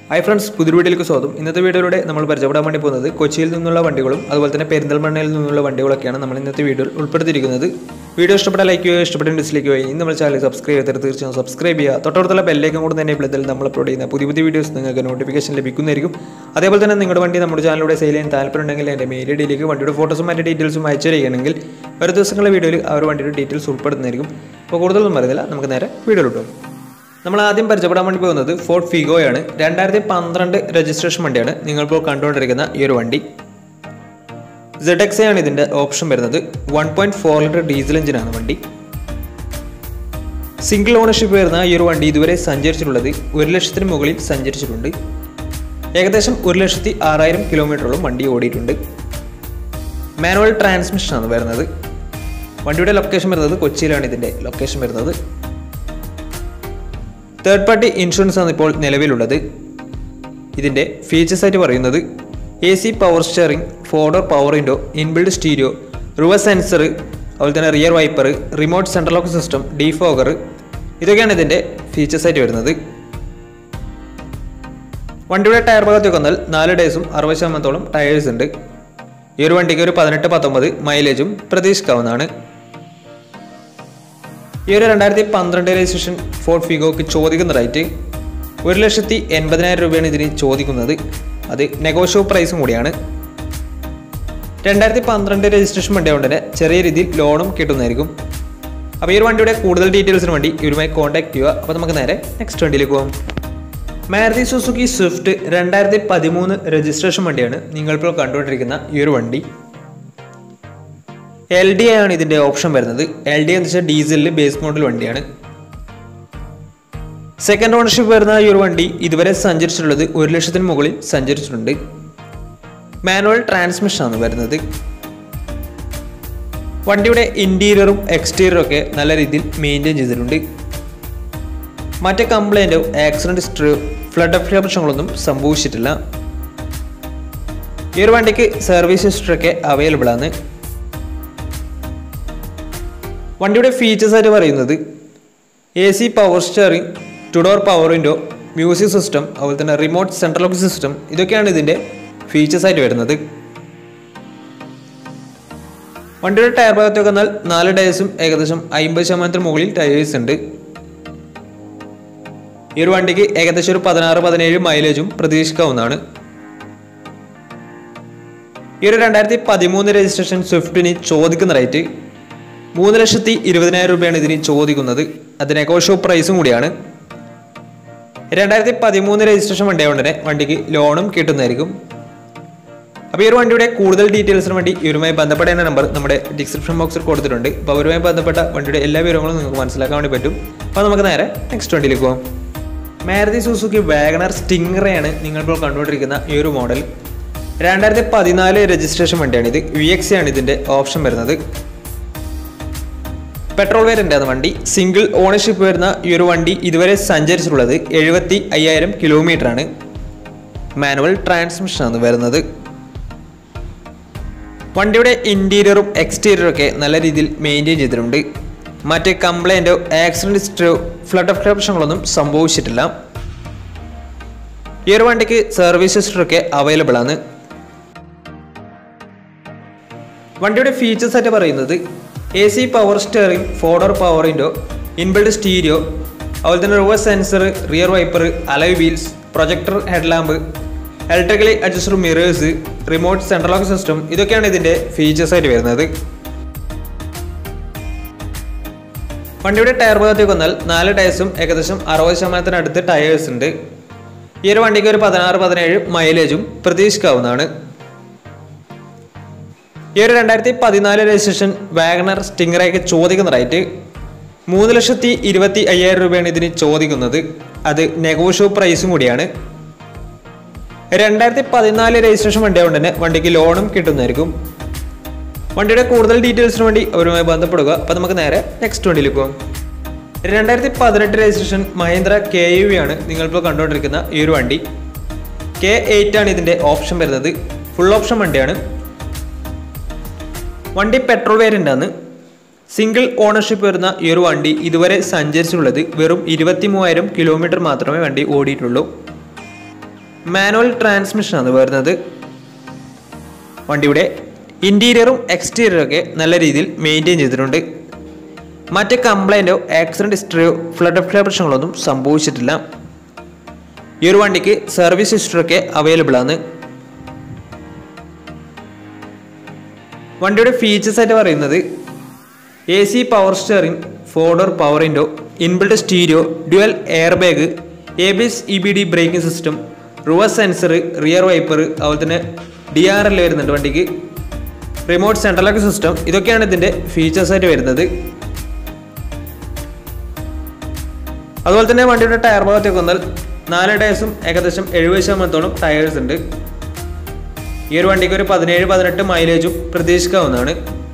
hi friends പുതിയ വീഡിയോയിലേക്ക് സ്വാഗതം ഇന്നത്തെ വീഡിയോയിലൂടെ നമ്മൾ പരിചയപ്പെടാൻ വേണ്ടി പോകുന്നത് കൊച്ചിയിൽ നിന്നുള്ള വണ്ടികളും അതുപോലെ തന്നെ പെരിന്തൽമണ്ണയിൽ നിന്നുള്ള വണ്ടികളൊക്കെയാണ് നമ്മൾ ഇന്നത്തെ വീഡിയോയിൽ ഉൾപ്പെടുത്തിയിരിക്കുന്നത് വീഡിയോ ഇഷ്ടപ്പെട്ട ലൈക്ക് ചെയ്യുക ഇഷ്ടപ്പെട്ട ഡിസ്ലൈക്ക് ചെയ്യുക ഇന്ന് നമ്മൾ ചാനൽ സബ്സ്ക്രൈബ് ചെയ്തിട്ട് തീർച്ചയായും സബ്സ്ക്രൈബ് ചെയ്യുക തൊട്ടടുത്തുള്ള ബെല്ലേക്കും കൂടെ തന്നെ ഇപ്പോൾ നമ്മൾ അപ്ലോഡ് ചെയ്യുന്ന പുതിയ പുതിയ വീഡിയോസ് നിങ്ങൾക്ക് നോട്ടിഫിക്കേഷൻ ലഭിക്കുന്നതായിരിക്കും അതേപോലെ തന്നെ നിങ്ങളുടെ വണ്ടി നമ്മുടെ ചാനലിലൂടെ സെയിൽ ചെയ്യാൻ താല്പര്യമുണ്ടെങ്കിൽ എൻ്റെ മെയിൽ ഐ ഡിയിലേക്ക് വണ്ടിയുടെ ഫോട്ടോസും മറ്റു ഡീറ്റെയിൽസും അയച്ചു തരികയാണെങ്കിൽ ഒരു ദിവസങ്ങളുടെ വീഡിയോയിൽ ആ ഒരു വണ്ടിയുടെ ഡീറ്റെയിൽസ് ഉൾപ്പെടുന്നതായിരിക്കും അപ്പോൾ കൂടുതലൊന്നും പറയുന്നില്ല നമുക്ക് നേരെ വീഡിയോയിലോട്ട് പോകും നമ്മൾ ആദ്യം പരിചയപ്പെടാൻ വേണ്ടി പോകുന്നത് ഫോർട്ട് ഫിഗോയാണ് രണ്ടായിരത്തി പന്ത്രണ്ട് രജിസ്ട്രേഷൻ വണ്ടിയാണ് നിങ്ങളിപ്പോൾ കണ്ടുകൊണ്ടിരിക്കുന്ന ഈ ഒരു വണ്ടി സെഡ് എക്സ് ആണ് ഇതിൻ്റെ ഓപ്ഷൻ വരുന്നത് one point four litre diesel എഞ്ചിനാണ് വണ്ടി സിംഗിൾ ഓണർഷിപ്പ് വരുന്ന ഈ ഒരു വണ്ടി ഇതുവരെ സഞ്ചരിച്ചിട്ടുള്ളത് ഒരു ലക്ഷത്തിന് മുകളിൽ സഞ്ചരിച്ചിട്ടുണ്ട് ഏകദേശം ഒരു ലക്ഷത്തി ആറായിരം കിലോമീറ്ററോളം വണ്ടി ഓടിയിട്ടുണ്ട് മാനുവൽ ട്രാൻസ്മിഷനാണ് വരുന്നത് വണ്ടിയുടെ ലൊക്കേഷൻ വരുന്നത് കൊച്ചിയിലാണ് ഇതിൻ്റെ ലൊക്കേഷൻ വരുന്നത് തേർഡ് പാർട്ടി ഇൻഷുറൻസ് ആണ് ഇപ്പോൾ നിലവിലുള്ളത് ഇതിൻ്റെ ഫീച്ചേഴ്സ് ആയിട്ട് പറയുന്നത് A C power steering four door power window inbuilt stereo reverse sensor അതുപോലെ തന്നെ rear wiper remote central lock system defogger ഇതൊക്കെയാണ് ഇതിൻ്റെ ഫീച്ചേഴ്സ് ആയിട്ട് വരുന്നത് വണ്ടിയുടെ ടയർ ഭാഗത്തേക്ക് വന്നാൽ നാല് ഡേയ്സും അറുപത് ശതമാനത്തോളം ടയേഴ്സ് ഉണ്ട് ഈ ഒരു വണ്ടിക്ക് ഒരു പതിനെട്ട് പത്തൊമ്പത് മൈലേജും പ്രതീക്ഷിക്കാവുന്നതാണ് ഈ ഒരു രണ്ടായിരത്തി പന്ത്രണ്ട് രജിസ്ട്രേഷൻ ഫോർട്ട് ഫിഗോക്ക് ചോദിക്കുന്ന റേറ്റ് ഒരു ലക്ഷത്തി എൺപതിനായിരം രൂപയാണ് ഇതിന് ചോദിക്കുന്നത് അത് നെഗോഷ്യോ പ്രൈസും കൂടിയാണ് രണ്ടായിരത്തി പന്ത്രണ്ട് രജിസ്ട്രേഷൻ വണ്ടി കൊണ്ട് തന്നെ ചെറിയ രീതിയിൽ ലോണും കിട്ടുന്നതായിരിക്കും അപ്പോൾ ഈ ഒരു വണ്ടിയുടെ കൂടുതൽ ഡീറ്റെയിൽസിന് വേണ്ടി ഇവരുമായി കോൺടാക്ട് ചെയ്യുക അപ്പോൾ നമുക്ക് നേരെ നെക്സ്റ്റ് വണ്ടിയിലേക്ക് പോകാം മാരുതി സുസുക്കി സ്വിഫ്റ്റ് രണ്ടായിരത്തി പതിമൂന്ന് രജിസ്ട്രേഷൻ വണ്ടിയാണ് നിങ്ങളിപ്പോൾ കണ്ടുകൊണ്ടിരിക്കുന്ന ഈ ഒരു വണ്ടി എൽ ഡി ആണ് ഇതിന്റെ ഓപ്ഷൻ വരുന്നത് എൽ ഡി എന്ന് വെച്ചാൽ ഡീസലിൽ ബേസ് മോഡൽ വണ്ടിയാണ് സെക്കൻഡ് ഓണർഷിപ്പ് വരുന്ന ഈ ഒരു വണ്ടി ഇതുവരെ സഞ്ചരിച്ചിട്ടുള്ളത് ഒരു ലക്ഷത്തിന് മുകളിൽ സഞ്ചരിച്ചിട്ടുണ്ട് മാനുവൽ ട്രാൻസ്മിഷൻ ആണ് വരുന്നത് വണ്ടിയുടെ ഇന്റീരിയറും എക്സ്റ്റീരിയറും ഒക്കെ നല്ല രീതിയിൽ മെയിൻറ്റെയിൻ ചെയ്തിട്ടുണ്ട് മറ്റ് കംപ്ലൈൻറ്റോ ആക്സിഡന്റ് ഹിസ്റ്ററിയോ ഫ്ലഡ് അഫ്രിയ പ്രശ്നങ്ങളൊന്നും സംഭവിച്ചിട്ടില്ല ഈ ഒരു വണ്ടിക്ക് സർവീസ് ഹിസ്റ്ററി ഒക്കെ അവൈലബിൾ ആണ് വണ്ടിയുടെ ഫീച്ചേഴ്സ് ആയിട്ട് പറയുന്നത് A C power steering two door power window music system അതുപോലെ തന്നെ റിമോട്ട് സെൻട്രൽ ലോക്ക് സിസ്റ്റം ഇതൊക്കെയാണ് ഇതിൻ്റെ ഫീച്ചേഴ്സ് ആയിട്ട് വരുന്നത് വണ്ടിയുടെ ടയർ ഭാഗത്തേക്ക് വന്നാൽ നാല് ടയേഴ്സും ഏകദേശം അമ്പത് ശതമാനത്തിന് മുകളിൽ ടയേഴ്സ് ഉണ്ട് ഈ ഒരു വണ്ടിക്ക് ഏകദേശം ഒരു പതിനാറ് പതിനേഴ് മൈലേജും പ്രതീക്ഷിക്കാവുന്നതാണ് ഈ ഒരു രണ്ടായിരത്തി പതിമൂന്ന് രജിസ്ട്രേഷൻ സ്വിഫ്റ്റിന് ചോദിക്കുന്ന റേറ്റ് മൂന്ന് ലക്ഷത്തി ഇരുപതിനായിരം രൂപയാണ് ഇതിന് ചോദിക്കുന്നത് അത് നെഗോഷ്യോ പ്രൈസും കൂടിയാണ് രണ്ടായിരത്തി പതിമൂന്ന് രജിസ്ട്രേഷൻ വണ്ടിയായതുകൊണ്ട് തന്നെ വണ്ടിക്ക് ലോണും കിട്ടുന്നതായിരിക്കും അപ്പോൾ ഈ ഒരു വണ്ടിയുടെ കൂടുതൽ ഡീറ്റെയിൽസിന് വേണ്ടി ഇവരുമായി ബന്ധപ്പെടേണ്ട നമ്പർ നമ്മുടെ ഡിസ്ക്രിപ്ഷൻ ബോക്സിൽ കൊടുത്തിട്ടുണ്ട് അപ്പോൾ അവരുമായി ബന്ധപ്പെട്ട വണ്ടിയുടെ എല്ലാ വിവരങ്ങളും നിങ്ങൾക്ക് മനസ്സിലാക്കാൻ വേണ്ടി പറ്റും അപ്പോൾ നമുക്ക് നേരെ നെക്സ്റ്റ് വണ്ടിയിലേക്ക് പോകാം മാരുതി സുസുക്കി വാഗണർ സ്റ്റിംഗറയാണ് നിങ്ങളിപ്പോൾ കണ്ടുകൊണ്ടിരിക്കുന്ന ഈ ഒരു മോഡൽ രണ്ടായിരത്തി പതിനാല് രജിസ്ട്രേഷൻ വണ്ടിയാണ് ഇത് വി എക്സ് ആണ് ഇതിൻ്റെ ഓപ്ഷൻ വരുന്നത് പെട്രോൾ വേരിയൻ്റ് ആണ് വണ്ടി സിംഗിൾ ഓണർഷിപ്പ് വരുന്ന ഈ ഒരു വണ്ടി ഇതുവരെ സഞ്ചരിച്ചിട്ടുള്ളത് എഴുപത്തി അയ്യായിരം കിലോമീറ്റർ ആണ് മാനുവൽ ട്രാൻസ്മിഷൻ ആണ് വരുന്നത് വണ്ടിയുടെ ഇൻറ്റീരിയറും എക്സ്റ്റീരിയറും ഒക്കെ നല്ല രീതിയിൽ മെയിൻറ്റെയിൻ ചെയ്തിട്ടുണ്ട് മറ്റ് കംപ്ലൈൻറ്റോ ആക്സിഡൻറ്റ് ഹിസ്റ്ററിയോ ഫ്ലഡ് ഓഫ് പ്രശ്നങ്ങളൊന്നും സംഭവിച്ചിട്ടില്ല ഈ ഒരു വണ്ടിക്ക് സർവീസ് ഹിസ്റ്ററി ഒക്കെ അവൈലബിൾ ആണ് വണ്ടിയുടെ ഫീച്ചേഴ്സ് ആയിട്ട് പറയുന്നത് A C power steering four door power window inbuilt stereo അതുപോലെ തന്നെ reverse sensor rear wiper alloy wheels projector headlamp electrically adjuster mirrors remote central lock system ഇതൊക്കെയാണ് ഇതിൻ്റെ ഫീച്ചേഴ്സ് ആയിട്ട് വരുന്നത് വണ്ടിയുടെ ടയർ ഭാഗത്തേക്ക് വന്നാൽ നാല് ടയേഴ്സും ഏകദേശം അറുപത് ശതമാനത്തിനടുത്ത് ടയേഴ്സ് ഉണ്ട് ഈ ഒരു വണ്ടിക്ക് ഒരു പതിനാറ് പതിനേഴ് മൈലേജും പ്രതീക്ഷിക്കാവുന്നതാണ് ഈ ഒരു രണ്ടായിരത്തി പതിനാല് രജിസ്ട്രേഷൻ വാഗണർ സ്റ്റിംഗറയ്ക്ക് ചോദിക്കുന്ന റേറ്റ് മൂന്ന് ലക്ഷത്തി ഇരുപത്തി അയ്യായിരം രൂപയാണ് ഇതിന് ചോദിക്കുന്നത് അത് നെഗോഷ്യോ പ്രൈസും കൂടിയാണ് രണ്ടായിരത്തി പതിനാല് രജിസ്ട്രേഷൻ വണ്ടി കൊണ്ട് തന്നെ വണ്ടിക്ക് ലോണും കിട്ടുന്നതായിരിക്കും വണ്ടിയുടെ കൂടുതൽ ഡീറ്റെയിൽസിന് വേണ്ടി അവരുമായി ബന്ധപ്പെടുക അപ്പോൾ നമുക്ക് നേരെ നെക്സ്റ്റ് വണ്ടിയിലേക്ക് പോകാം രണ്ടായിരത്തി പതിനെട്ട് registration Mahindra K U V ആണ് നിങ്ങളിപ്പോൾ കണ്ടുകൊണ്ടിരിക്കുന്ന ഈ ഒരു വണ്ടി കെ എയ്റ്റ് ആണ് ഇതിൻ്റെ ഓപ്ഷൻ വരുന്നത് ഫുൾ ഓപ്ഷൻ വണ്ടിയാണ് വണ്ടി പെട്രോൾ വേരിയൻ്റ് ആണ് സിംഗിൾ ഓണർഷിപ്പ് വരുന്ന ഈ ഒരു വണ്ടി ഇതുവരെ സഞ്ചരിച്ചിട്ടുള്ളത് വെറും ഇരുപത്തി മൂവായിരം കിലോമീറ്റർ മാത്രമേ വണ്ടി ഓടിയിട്ടുള്ളൂ മാനുവൽ ട്രാൻസ്മിഷനാണ് വരുന്നത് വണ്ടിയുടെ ഇൻറ്റീരിയറും എക്സ്റ്റീരിയറും ഒക്കെ നല്ല രീതിയിൽ മെയിൻറ്റെയിൻ ചെയ്തിട്ടുണ്ട് മറ്റ് കംപ്ലൈൻറ്റോ ആക്സിഡൻറ്റ് ഹിസ്റ്ററിയോ ഫ്ലഡ് ഫ്ലഡ് പ്രശ്നങ്ങളൊന്നും സംഭവിച്ചിട്ടില്ല ഈ ഒരു വണ്ടിക്ക് സർവീസ് ഹിസ്റ്ററൊക്കെ അവൈലബിൾ ആണ് വണ്ടിയുടെ ഫീച്ചേഴ്സ് ആയിട്ട് പറയുന്നത് A C power steering four door power window inbuilt stereo dual air bag A B S E B D braking system reverse sensor rear wiper അതുപോലെ തന്നെ ഡി ആർ എൽ വരുന്നുണ്ട് വണ്ടിക്ക് റിമോട്ട് സെൻട്രൽ ലോക്ക് സിസ്റ്റം ഇതൊക്കെയാണ് ഇതിൻ്റെ features ആയിട്ട് വരുന്നത് അതുപോലെ തന്നെ വണ്ടിയുടെ ടയർ ഭാഗത്തേക്ക് വന്നാൽ നാല് ടയർസും ഏകദേശം എഴുപത് ശതമാനത്തോളം ടയേഴ്സ് ഉണ്ട് ഈ ഒരു വണ്ടിക്ക് ഒരു പതിനേഴ് പതിനെട്ട് മൈലേജും പ്രതീക്ഷിക്കാവുന്നതാണ്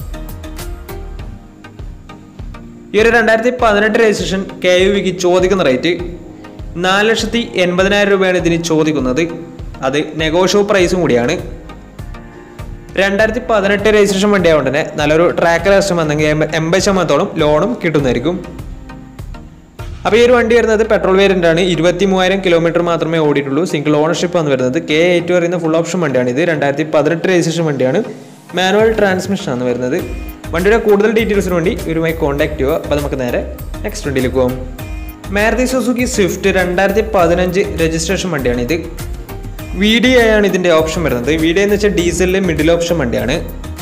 ഈ ഒരു രണ്ടായിരത്തി പതിനെട്ട് രജിസ്ട്രേഷൻ കെ യു വിക്ക് ചോദിക്കുന്ന റേറ്റ് നാല് ലക്ഷത്തി എൺപതിനായിരം രൂപയാണ് ഇതിന് ചോദിക്കുന്നത് അത് നെഗോഷ്യബിൾ പ്രൈസും കൂടിയാണ് രണ്ടായിരത്തി പതിനെട്ട് രജിസ്ട്രേഷൻ വണ്ടിയായതുകൊണ്ട് തന്നെ നല്ലൊരു ട്രാക്ക് ലക്ഷം വന്നെങ്കിൽ എൺപത് ശതമാനത്തോളം ലോണും കിട്ടുന്നതായിരിക്കും അപ്പോൾ ഈ ഒരു വണ്ടി വരുന്നത് പെട്രോൾ വേരിയൻ്റ് ആണ് ഇരുപത്തി മൂവായിരം കിലോമീറ്റർ മാത്രമേ ഓടിയിട്ടുള്ളൂ സിംഗിൾ ഓണർഷിപ്പ് ആണ് വരുന്നത് കെ എയ്റ്റ് പറയുന്ന ഫുൾ ഓപ്ഷൻ വണ്ടിയാണ് ഇത് രണ്ടായിരത്തി പതിനെട്ട് രജിസ്ട്രേഷൻ വണ്ടിയാണ് മാനുവൽ ട്രാൻസ്മിഷൻ ആണ് വരുന്നത് വണ്ടിയുടെ കൂടുതൽ ഡീറ്റെയിൽസിന് വേണ്ടി ഇവരുമായി കോൺടാക്ട് ചെയ്യുക അപ്പോൾ നമുക്ക് നേരെ നെക്സ്റ്റ് വണ്ടിയിലേക്ക് പോകും മാരുതി സുസുക്കി സ്വിഫ്റ്റ് രണ്ടായിരത്തി പതിനഞ്ച് രജിസ്ട്രേഷൻ വണ്ടിയാണ് ഇത് വി ഡി ഐ ആണ് ഇതിൻ്റെ ഓപ്ഷൻ വരുന്നത് വി ഡി എന്ന് വെച്ചാൽ ഡീസലിലെ മിഡിൽ ഓപ്ഷൻ വണ്ടിയാണ്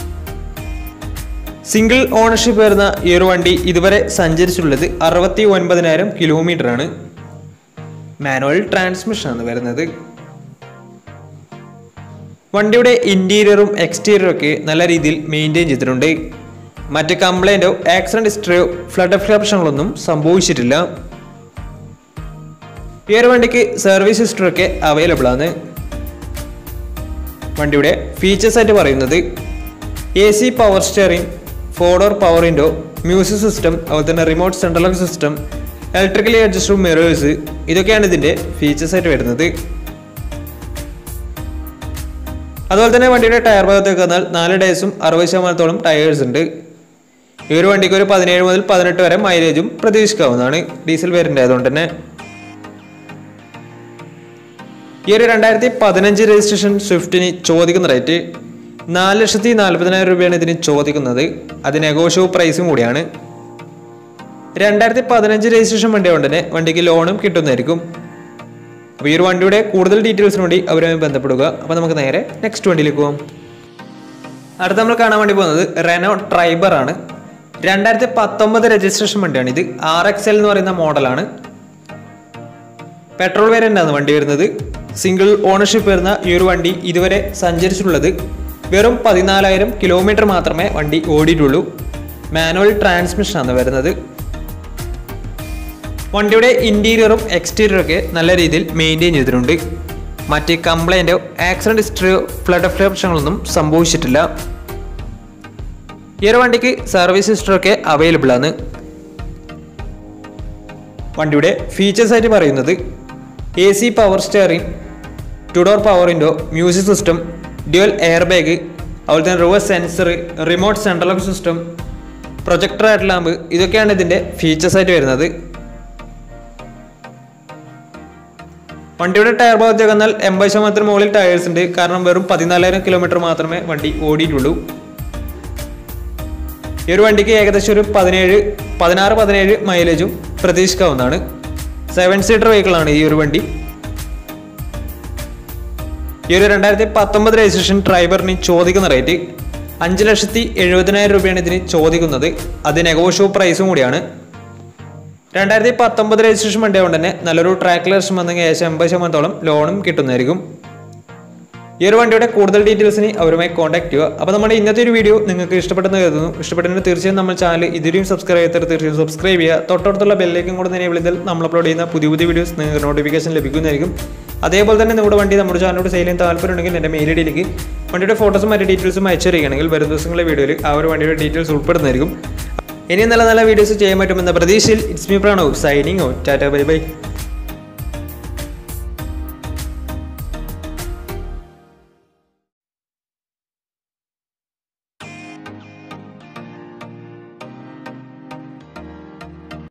സിംഗിൾ ഓണർഷിപ്പ് വരുന്ന ഈ ഒരു വണ്ടി ഇതുവരെ സഞ്ചരിച്ചിട്ടുള്ളത് അറുപത്തി ഒൻപതിനായിരം കിലോമീറ്റർ ആണ് മാനുവൽ ട്രാൻസ്മിഷൻ ആണ് വരുന്നത് വണ്ടിയുടെ ഇൻറ്റീരിയറും എക്സ്റ്റീരിയറും ഒക്കെ നല്ല രീതിയിൽ മെയിൻറ്റെയിൻ ചെയ്തിട്ടുണ്ട് മറ്റ് കംപ്ലൈൻറ്റോ ആക്സിഡൻറ്റ് ഹിസ്റ്ററിയോ ഫ്ലഡ് പ്രശ്നങ്ങളൊന്നും സംഭവിച്ചിട്ടില്ല ഈ ഒരു വണ്ടിക്ക് സർവീസ് ഹിസ്റ്ററി ഒക്കെ അവൈലബിൾ ആണ് വണ്ടിയുടെ ഫീച്ചേഴ്സ് ആയിട്ട് പറയുന്നത് A C power steering four door power window music system അതുപോലെ തന്നെ remote central lock system electrically adjustable mirrors ഇതൊക്കെയാണ് ഇതിൻ്റെ ഫീച്ചേഴ്സ് ആയിട്ട് വരുന്നത് അതുപോലെ തന്നെ വണ്ടിയുടെ ടയർ ഭാഗത്തേക്ക് വന്നാൽ നാല് ഡേയ്സും അറുപത് ശതമാനത്തോളം ടയേഴ്സ് ഉണ്ട് ഈ ഒരു വണ്ടിക്ക് ഒരു പതിനേഴ് മുതൽ പതിനെട്ട് വരെ മൈലേജും പ്രതീക്ഷിക്കാവുന്നതാണ് ഡീസൽ വേരിയൻ്റ് ആയതുകൊണ്ട് തന്നെ ഈ ഒരു രണ്ടായിരത്തി പതിനഞ്ച് രജിസ്ട്രേഷൻ സ്വിഫ്റ്റിന് ചോദിക്കുന്ന റേറ്റ് നാല് ലക്ഷത്തി നാൽപ്പതിനായിരം രൂപയാണ് ഇതിന് ചോദിക്കുന്നത് അത് നെഗോഷ്യബിൾ പ്രൈസും കൂടിയാണ് രണ്ടായിരത്തി പതിനഞ്ച് രജിസ്ട്രേഷൻ വണ്ടി കൊണ്ട് തന്നെ വണ്ടിക്ക് ലോണും കിട്ടുന്നതായിരിക്കും അപ്പോൾ ഈ ഒരു വണ്ടിയുടെ കൂടുതൽ ഡീറ്റെയിൽസിന് വേണ്ടി അവരുമായി ബന്ധപ്പെടുക അപ്പോൾ നമുക്ക് നേരെ നെക്സ്റ്റ് വണ്ടിയിലേക്ക് പോകാം അടുത്ത നമ്മൾ കാണാൻ വേണ്ടി പോകുന്നത് റെനോ ട്രൈബർ ആണ് രണ്ടായിരത്തി പത്തൊമ്പത് രജിസ്ട്രേഷൻ വണ്ടിയാണ് ഇത് ആർ എക്സ് എൽ എന്ന് പറയുന്ന മോഡലാണ് പെട്രോൾ വേരിയൻ്റ് ആണ് വണ്ടി വരുന്നത് സിംഗിൾ ഓണർഷിപ്പ് വരുന്ന ഈ ഒരു വണ്ടി ഇതുവരെ സഞ്ചരിച്ചിട്ടുള്ളത് വെറും പതിനാലായിരം കിലോമീറ്റർ മാത്രമേ വണ്ടി ഓടിയിട്ടുള്ളൂ മാനുവൽ ട്രാൻസ്മിഷൻ ആണ് വരുന്നത് വണ്ടിയുടെ ഇൻറ്റീരിയറും എക്സ്റ്റീരിയറും ഒക്കെ നല്ല രീതിയിൽ മെയിൻറ്റെയിൻ ചെയ്തിട്ടുണ്ട് മറ്റ് കംപ്ലൈൻറ്റോ ആക്സിഡൻറ്റ് ഹിസ്റ്ററിയോ ഫ്ലഡ് ഫ്ലഡ് പ്രശ്നങ്ങളൊന്നും സംഭവിച്ചിട്ടില്ല ഈ ഒരു വണ്ടിക്ക് സർവീസ് ഹിസ്റ്ററൊക്കെ അവൈലബിൾ ആണ് വണ്ടിയുടെ ഫീച്ചേഴ്സ് ആയിട്ട് പറയുന്നത് A C power steering two door power window music system dual air bag അതുപോലെ തന്നെ reverse sensor remote central lock system projector head lamp ഇതൊക്കെയാണ് ഇതിൻ്റെ ഫീച്ചേഴ്സ് ആയിട്ട് വരുന്നത് വണ്ടിയുടെ ടയർ ഭാഗത്തേക്ക് വന്നാൽ എൺപത് ശതമാനത്തിന് മുകളിൽ ടയേഴ്സ് ഉണ്ട് കാരണം വെറും പതിനാലായിരം കിലോമീറ്റർ മാത്രമേ വണ്ടി ഓടിയിട്ടുള്ളൂ ഈ ഒരു വണ്ടിക്ക് ഏകദേശം ഒരു പതിനേഴ് പതിനാറ് പതിനേഴ് മൈലേജും പ്രതീക്ഷിക്കാവുന്നതാണ് സെവൻ സീറ്റർ വെഹിക്കിളാണ് ഈ ഒരു വണ്ടി ഈ ഒരു രണ്ടായിരത്തി പത്തൊമ്പത് രജിസ്ട്രേഷൻ ഡ്രൈവറിന് ചോദിക്കുന്ന റേറ്റ് അഞ്ച് ലക്ഷത്തി എഴുപതിനായിരം രൂപയാണ് ഇതിന് ചോദിക്കുന്നത് അത് നെഗോഷ്യബിൾ പ്രൈസും കൂടിയാണ് രണ്ടായിരത്തി പത്തൊമ്പത് രജിസ്ട്രേഷൻ വണ്ടി കൊണ്ട് തന്നെ നല്ലൊരു ട്രാക്ക് ലക്ഷം വന്നെങ്കിൽ ഏകദേശം എൺപത് ശതമാനത്തോളം ലോണും കിട്ടുന്നതായിരിക്കും ഈ ഒരു വണ്ടിയുടെ കൂടുതൽ ഡീറ്റെയിൽസിന് അവരുമായി കോൺടാക്ട് ചെയ്യുക അപ്പോൾ നമ്മുടെ ഇന്നത്തെ ഒരു വീഡിയോ നിങ്ങൾക്ക് ഇഷ്ടപ്പെട്ടെന്ന് കരുതുന്നു ഇഷ്ടപ്പെട്ടെങ്കിൽ തീർച്ചയായും നമ്മൾ ചാനൽ ഇതിലും സബ്സ്ക്രൈബ് ചെയ്താൽ തീർച്ചയായും സബ്സ്ക്രൈബ് ചെയ്യുക തൊട്ടടുത്തുള്ള ബെല്ലേക്കും കൂടെ തന്നെ വിളിച്ചാൽ നമ്മൾ അപ്ലോഡ് ചെയ്യുന്ന പുതിയ പുതിയ വീഡിയോസ് നിങ്ങൾക്ക് നോട്ടിഫിക്കേഷൻ ലഭിക്കുന്നതായിരിക്കും അതേപോലെ തന്നെ നമ്മുടെ വണ്ടി നമ്മുടെ ചാനലോട് സെയിൽ ചെയ്യാൻ താല്പര്യമുണ്ടെങ്കിൽ എൻ്റെ മെയിൽ ഐഡിയിലേക്ക് വണ്ടിയുടെ ഫോട്ടോസും മറ്റു ഡീറ്റെയിൽസും അയച്ചു തരികയാണെങ്കിൽ വരും ദിവസങ്ങളിലെ വീഡിയോയിൽ ആ ഒരു വണ്ടിയുടെ ഡീറ്റെയിൽസ് ഉൾപ്പെടുന്നതായിരിക്കും ഇനിയും നല്ല നല്ല വീഡിയോസ് ചെയ്യാൻ പറ്റുമെന്ന പ്രതീക്ഷയിൽ it's me Pranav signing off tata bye by